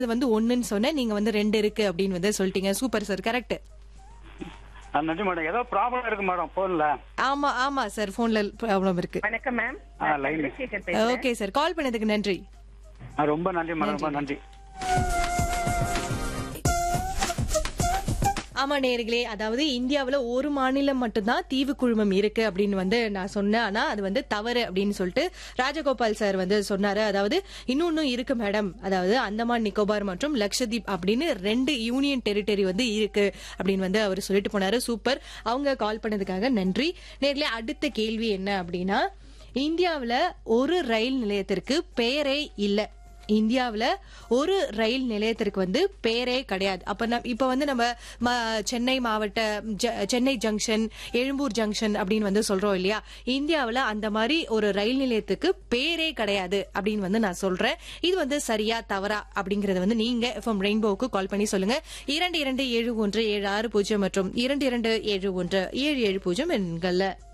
அது வந்து ஒண்ணுன்னு சொன்னேன் நீங்க வந்து ரெண்டு இருக்கு அப்படின்னு வந்து சொல்லிட்டீங்க சூப்பர் சார் கரெக்ட் ஆ, நன்றி மேடம் ஏதோ ப்ராப்ளம் இருக்கு மேடம் போன்ல ஆமா ஆமா சார் போன்ல ப்ராப்ளம் இருக்கு வணக்கம் மேம் ஆ, line. சந்திரசேகர் பேசுறேன் ஓகே சார் கால் பண்ணதுக்கு நன்றி ரொம்ப நன்றி மேடம் ரொம்ப நன்றி ஆமா நேர்களே அதாவது இந்தியாவுல ஒரு மாநிலம் மட்டும்தான் தீவு குழுமம் இருக்கு அப்படின்னு வந்து நான் சொன்னேன் ஆனா அது வந்து தவறு அப்படின்னு சொல்லிட்டு ராஜகோபால் சார் வந்து சொன்னாரு அதாவது இன்னொன்னும் இருக்கு மேடம் அதாவது அந்தமான் நிக்கோபார் மற்றும் லட்சதீப் அப்படின்னு ரெண்டு யூனியன் டெரிட்டரி வந்து இருக்கு அப்படின்னு வந்து அவர் சொல்லிட்டு போனாரு சூப்பர் அவங்க கால் பண்ணதுக்காக நன்றி நேர்களே அடுத்த கேள்வி என்ன அப்படின்னா இந்தியாவுல ஒரு ரயில் நிலையத்திற்கு பெயரே இல்ல இந்தியாவுல ஒரு ரயில் நிலையத்திற்கு வந்து பேரே கிடையாது அப்ப நம் இப்ப வந்து நம்ம ம- சென்னை மாவட்ட ஜ- சென்னை ஜங்ஷன் எழும்பூர் ஜங்ஷன் அப்படின்னு வந்து சொல்றோம் இல்லையா இந்தியாவுல அந்த மாதிரி ஒரு ரயில் நிலையத்துக்கு பேரே கிடையாது அப்படின்னு வந்து நான் சொல்றேன் இது வந்து சரியா தவறா அப்படிங்கறத வந்து நீங்க எஃப்எம் ரெயின்போவுக்கு கால் பண்ணி சொல்லுங்க இரண்டு இரண்டு ஏழு ஒன்று ஏழு ஆறு பூஜ்ஜியம் மற்றும் இரண்டு இரண்டு ஏழு ஒன்று ஏழு ஏழு பூஜ்ஜியம் எண்கள்ல